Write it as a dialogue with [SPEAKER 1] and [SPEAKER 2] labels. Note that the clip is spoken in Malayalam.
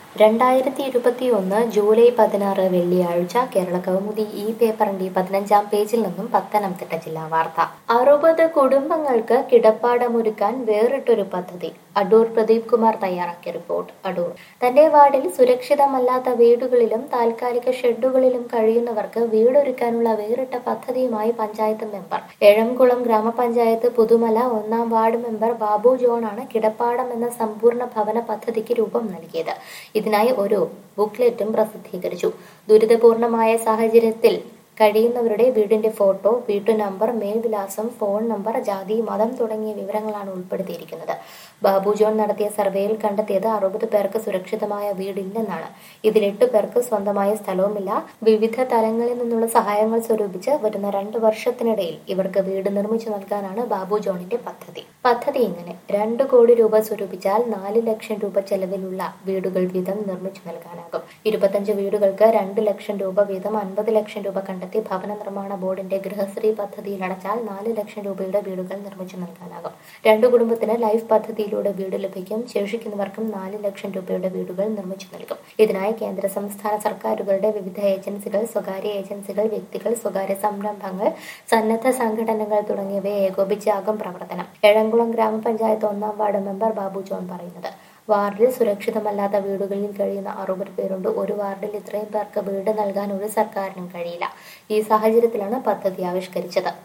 [SPEAKER 1] രണ്ടായിരത്തി ഇരുപത്തിയൊന്ന് ജൂലൈ പതിനാറ് വെള്ളിയാഴ്ച കേരള കൗമുദി ഈ പേപ്പറിന്റെ പതിനഞ്ചാം പേജിൽ നിന്നും പത്തനംതിട്ട ജില്ലാ വാർത്ത അറുപത് കുടുംബങ്ങൾക്ക് കിടപ്പാടമൊരുക്കാൻ വേറിട്ടൊരു പദ്ധതി അടൂർ പ്രദീപ് കുമാർ തയ്യാറാക്കിയ റിപ്പോർട്ട് അടൂർ തന്റെ വാർഡിൽ സുരക്ഷിതമല്ലാത്ത വീടുകളിലും താൽക്കാലിക ഷെഡുകളിലും കഴിയുന്നവർക്ക് വീടൊരുക്കാനുള്ള വേറിട്ട പദ്ധതിയുമായി പഞ്ചായത്ത് മെമ്പർ എഴംകുളം ഗ്രാമപഞ്ചായത്ത് പുതുമല ഒന്നാം വാർഡ് മെമ്പർ ബാബു ജോണാണ് കിടപ്പാടം എന്ന സമ്പൂർണ്ണ ഭവന പദ്ധതിക്ക് രൂപം നൽകിയത് ഇതിനായി ഒരു ബുക്ക്ലെറ്റും പ്രസിദ്ധീകരിച്ചു ദുരിതപൂർണമായ സാഹചര്യത്തിൽ കഴിയുന്നവരുടെ വീടിന്റെ ഫോട്ടോ വീട്ടു നമ്പർ മേൽവിലാസം ഫോൺ നമ്പർ ജാതി മതം തുടങ്ങിയ വിവരങ്ങളാണ് ഉൾപ്പെടുത്തിയിരിക്കുന്നത് ബാബു ജോൺ നടത്തിയ സർവേയിൽ കണ്ടെത്തിയത് അറുപത് പേർക്ക് സുരക്ഷിതമായ വീടില്ലെന്നാണ് ഇതിൽ എട്ട് പേർക്ക് സ്വന്തമായ സ്ഥലവുമില്ല വിവിധ തലങ്ങളിൽ നിന്നുള്ള സഹായങ്ങൾ സ്വരൂപിച്ച് വരുന്ന രണ്ട് വർഷത്തിനിടയിൽ ഇവർക്ക് വീട് നിർമ്മിച്ചു നൽകാനാണ് ബാബു ജോണിന്റെ പദ്ധതി പദ്ധതി ഇങ്ങനെ രണ്ട് കോടി രൂപ സ്വരൂപിച്ചാൽ നാല് ലക്ഷം രൂപ ചെലവിലുള്ള വീടുകൾ വീതം നിർമ്മിച്ചു നൽകാനാകും ഇരുപത്തഞ്ച് വീടുകൾക്ക് രണ്ട് ലക്ഷം രൂപ വീതം അൻപത് ലക്ഷം രൂപ കണ്ടെത്തി ഭവന നിർമ്മാണ ബോർഡിന്റെ ഗൃഹശ്രീ പദ്ധതിയിൽ അടച്ചാൽ നാല് ലക്ഷം രൂപയുടെ വീടുകൾ നിർമ്മിച്ചു നൽകാനാകും രണ്ടു കുടുംബത്തിന് ലൈഫ് പദ്ധതിയിലൂടെ വീട് ലഭിക്കും ശേഷിക്കുന്നവർക്കും നാല് ലക്ഷം രൂപയുടെ വീടുകൾ നിർമ്മിച്ചു നൽകും ഇതിനായി കേന്ദ്ര സംസ്ഥാന സർക്കാരുകളുടെ വിവിധ ഏജൻസികൾ സ്വകാര്യ ഏജൻസികൾ വ്യക്തികൾ സ്വകാര്യ സംരംഭങ്ങൾ സന്നദ്ധ സംഘടനകൾ തുടങ്ങിയവയെ ഏകോപിച്ചാകും പ്രവർത്തനം എഴംകുളം ഗ്രാമപഞ്ചായത്ത് ഒന്നാം വാർഡ് മെമ്പർ ബാബു ജോൺ പറയുന്നത് വാർഡിൽ സുരക്ഷിതമല്ലാത്ത വീടുകളിൽ കഴിയുന്ന അറുപത് പേരുണ്ട് ഒരു വാർഡിൽ ഇത്രയും പേർക്ക് വീട് നൽകാൻ ഒരു സർക്കാരിനും കഴിയില്ല ഈ സാഹചര്യത്തിലാണ് പദ്ധതി ആവിഷ്കരിച്ചത്